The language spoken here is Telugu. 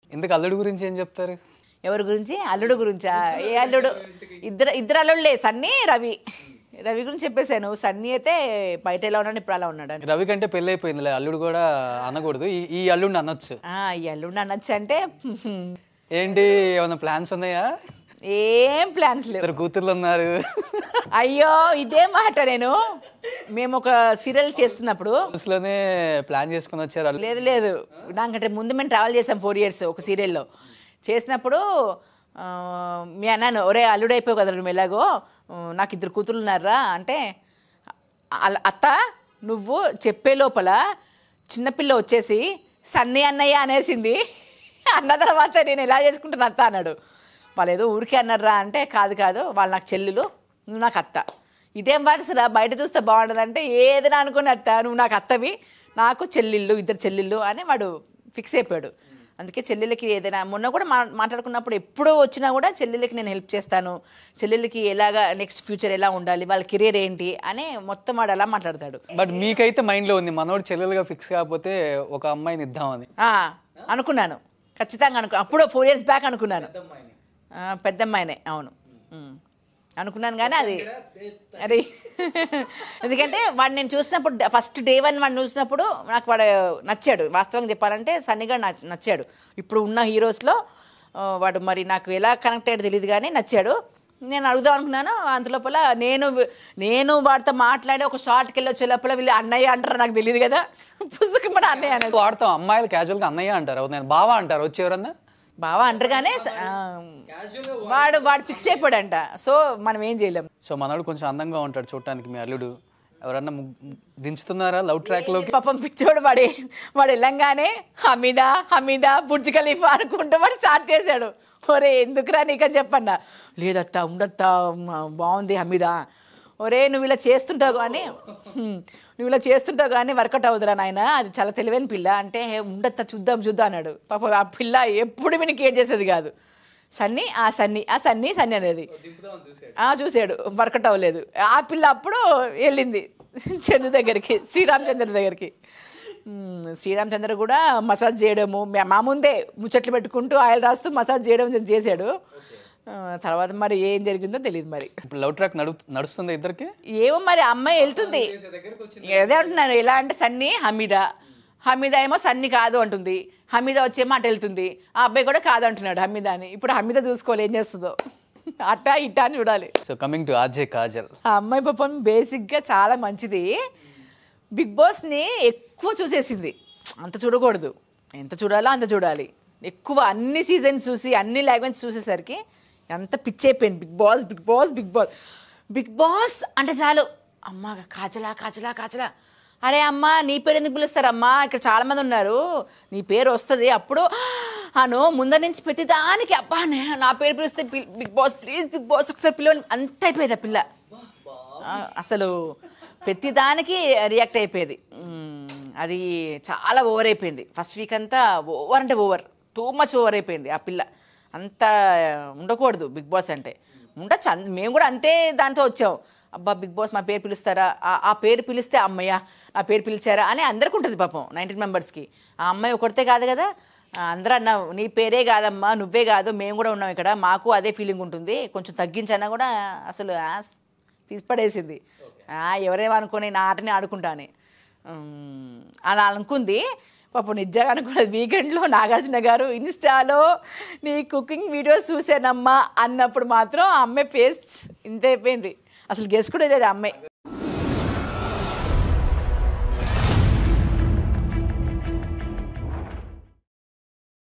ఇందుకు అల్లుడు గురించి ఏం చెప్తారు ఎవరి గురించి అల్లుడు గురించా ఏ అల్లుడు ఇద్దరు ఇద్దరు అల్లుడులే సన్నీ రవి రవి గురించి చెప్పేశాను సన్నీ అయితే బయట ఎలా ఉన్నాడు ఇప్పుడు అలా ఉన్నాడు అని రవి కంటే పెళ్ళి అయిపోయిందిలే అల్లుడు కూడా అనకూడదు ఈ ఈ అల్లుడిని అనొచ్చు ఆ, ఈ అల్లుడు అనొచ్చు అంటే ఏంటి ఏమైనా ప్లాన్స్ ఉన్నాయా ఏం ప్లాన్స్ లేవు ఇద్దరు కూతుర్లు ఉన్నారు అయ్యో ఇదే మాట నేను మేము ఒక సీరియల్ చేస్తున్నప్పుడు లోనే ప్లాన్ చేసుకుని వచ్చారు అల్లు లేదు లేదు దానికంటే ముందు మేము ట్రావెల్ చేసాం ఫోర్ ఇయర్స్ ఒక సీరియల్లో చేసినప్పుడు ఆ, మీ అన్నాను ఒరే అల్లుడు అయిపోయావు కదా నువ్వు ఎలాగో ఆ, నాకు ఇద్దరు కూతురు ఉన్నారా అంటే అల- అత్త నువ్వు చెప్పే లోపల చిన్నపిల్ల వచ్చేసి సన్నీ అన్నయ్య అనేసింది అన్న తర్వాత నేను ఎలా చేసుకుంటాను అత్త అన్నాడు వాళ్ళు ఏదో ఊరికే అన్నారా అంటే కాదు కాదు వాళ్ళు నాకు చెల్లెలు నువ్వు నాకు అత్త ఇదేం వరుసరా బయట చూస్తే బాగుండదు అంటే ఏదైనా అనుకుని అత్త నువ్వు నాకు అత్తవి నాకు చెల్లిళ్ళు ఇద్దరు చెల్లిళ్ళు అని వాడు ఫిక్స్ అయిపోయాడు అందుకే చెల్లెలకి ఏదైనా మొన్న కూడా మా మాట్లాడుకున్నప్పుడు ఎప్పుడో వచ్చినా కూడా చెల్లెలకి నేను హెల్ప్ చేస్తాను చెల్లెలకి ఎలాగా నెక్స్ట్ ఫ్యూచర్ ఎలా ఉండాలి వాళ్ళ కెరీర్ ఏంటి అని మొత్తం వాడు అలా మాట్లాడతాడు బట్ మీకైతే మైండ్ లో ఉంది మనోడు చెల్లెలుగా ఫిక్స్ కాకపోతే ఒక అమ్మాయిని ఇద్దామని ఆ, అనుకున్నాను ఖచ్చితంగా అనుకు అప్పుడు ఫోర్ ఇయర్స్ బ్యాక్ అనుకున్నాను ఆ, పెద్దమ్మాయినే అవును ఉమ్. అనుకున్నాను కానీ అది అది ఎందుకంటే వాడు నేను చూసినప్పుడు ఫస్ట్ డే వన్ వాడిని చూసినప్పుడు నాకు వాడు నచ్చాడు వాస్తవంగా చెప్పాలంటే సన్నిగా నచ్చాడు ఇప్పుడు ఉన్న హీరోస్లో ఆ, వాడు మరి నాకు ఎలా కనెక్ట్ అయ్యాడు తెలియదు కానీ నచ్చాడు నేను అడుగుదాం అనుకున్నాను అంత లోపల నేను నేను వాడితో మాట్లాడి ఒక షార్ట్కి వెళ్ళి వచ్చే లోపల వీళ్ళు అన్నయ్య అంటారు నాకు తెలియదు కదా పుస్తకం కూడా అన్నయ్య అనేది వాడతాం అమ్మాయిలు క్యాజువల్ గా అన్నయ్య అంటారు నేను బావా అంటారు వచ్చి ఎవరన్నా బావా అంటారుగానే ఆ, వాడు వాడు ఫిక్స్ అయిపోయాడంట సో మనం ఏం చేయలేం సో మనోడు కొంచెం అందంగా ఉంటాడు చూడటానికి మీ అల్లుడు ఎవరన్నా ము- దించుతున్నారా లవ్ ట్రాక్ లో పాపం పిచ్చోడు వాడి వాడు వెళ్ళంగానే హమీదా హమీదా బుర్జ్ ఖలీఫా అనుకుంటూ వాడు స్టార్ట్ చేశాడు ఒరే ఎందుకురా నీకని చెప్పన్నా లేదత్తా ఉండత్తా మ- బాగుంది హమీదా ఒరే నువ్వు ఇలా చేస్తుంటావు కానీ హ్మ్, నువ్వు ఇలా చేస్తుంటావు కానీ వర్కౌట్ అవుతురా నాయన అది చాలా తెలివైన పిల్ల అంటే "హే, ఉండత్తా చూద్దాం చూద్దాం అన్నాడు పాపం ఆ పిల్ల ఎప్పుడు వినికి ఏం చేసేది కాదు సన్ని ఆ సన్ని ఆ సన్ని సన్ని అనేది ఆ చూశాడు వర్కౌట్ అవ్వలేదు ఆ పిల్ల అప్పుడు వెళ్ళింది చందు దగ్గరికి శ్రీరామచంద్ర దగ్గరికి మ్మ్, శ్రీరామచంద్ర కూడా మసాజ్ చేయడము మే- మా ముందే ముచ్చట్లు పెట్టుకుంటూ ఆయిల్ రాస్తూ మసాజ్ చేయడం చేశాడు ఆ, తర్వాత మరి ఏం జరిగిందో తెలియదు మరి ఇప్పుడు లవ్ ట్రాక్ నడు నడుస్తుంది ఇద్దరికి ఏమో మరి ఆ అమ్మాయి వెళ్తుంది అదే అంటున్నాను ఎలా అంటే సన్ని హమీదా హమీదా ఏమో సన్ని కాదు అంటుంది హమీదా వచ్చేమో అటు వెళ్తుంది ఆ అబ్బాయి కూడా కాదు అంటున్నాడు హమీదా అని ఇప్పుడు హమీదా చూసుకోవాలి ఏం చేస్తుందో అట్టా ఇట్టా అని చూడాలి so coming to RJ Kajal ఆ అమ్మాయి పాపం బేసిక్గా చాలా మంచిది బిగ్ బాస్ని ఎక్కువ చూసేసింది అంత చూడకూడదు ఎంత చూడాలో అంత చూడాలి ఎక్కువ అన్ని సీజన్స్ చూసి అన్ని లాంగ్వేజ్ చూసేసరికి ఎంత పిచ్చి అయిపోయింది Bigg Boss Bigg Boss Bigg Boss Bigg Boss అంటే చాలు అమ్మ కాచలా కాచలా కాచలా అరే అమ్మ నీ పేరు ఎందుకు పిలుస్తారమ్మా ఇక్కడ చాలా మంది ఉన్నారు నీ పేరు వస్తుంది అప్పుడు అను ముందర నుంచి ప్రతి దానికి అబ్బా నే- నా పేరు పిలిస్తే పిల్- Bigg Boss please Bigg Boss ఒకసారి పిలవని అంత అయిపోయేది ఆ పిల్ల ఆ, అసలు ప్రతిదానికి రియాక్ట్ అయిపోయేది మ్మ్, అది చాలా ఓవర్ అయిపోయింది ఫస్ట్ వీక్ అంతా ఓవర్ అంటే ఓవర్ టూ మచ్ ఓవర్ అయిపోయింది ఆ పిల్ల అంత ఉండకూడదు బిగ్ బాస్ అంటే ఉండొచ్చు అన్- మేము కూడా అంతే దాంతో వచ్చాం అబ్బా బిగ్ బాస్ మా పేరు పిలుస్తారా ఆ- ఆ పేరు పిలిస్తే అమ్మయ్య నా పేరు పిలిచారా అని అందరికి ఉంటుంది పాపం నైన్టీన్ మెంబర్స్కి ఆ అమ్మాయి ఒకరితే కాదు కదా ఆ, అందరూ అన్నావు నీ పేరే కాదమ్మా నువ్వే కాదు మేము కూడా ఉన్నాం ఇక్కడ మాకు అదే ఫీలింగ్ ఉంటుంది కొంచెం తగ్గించన్నా కూడా అసలు ఆ, తీసి పడేసింది ఆ, ఎవరేమో అనుకొని నా ఆటని ఆడుకుంటాని ఉమ్, అలా అనుకుంది పాపం నిజంగా అనుకున్నది వీకెండ్లో నాగార్జున గారు ఇన్స్టాలో నీ కుకింగ్ వీడియోస్ చూసానమ్మా అన్నప్పుడు మాత్రం ఆ అమ్మాయి ఫేస్ ఇంత అయిపోయింది అసలు గెస్ కూడా లేదు ఆ అమ్మాయి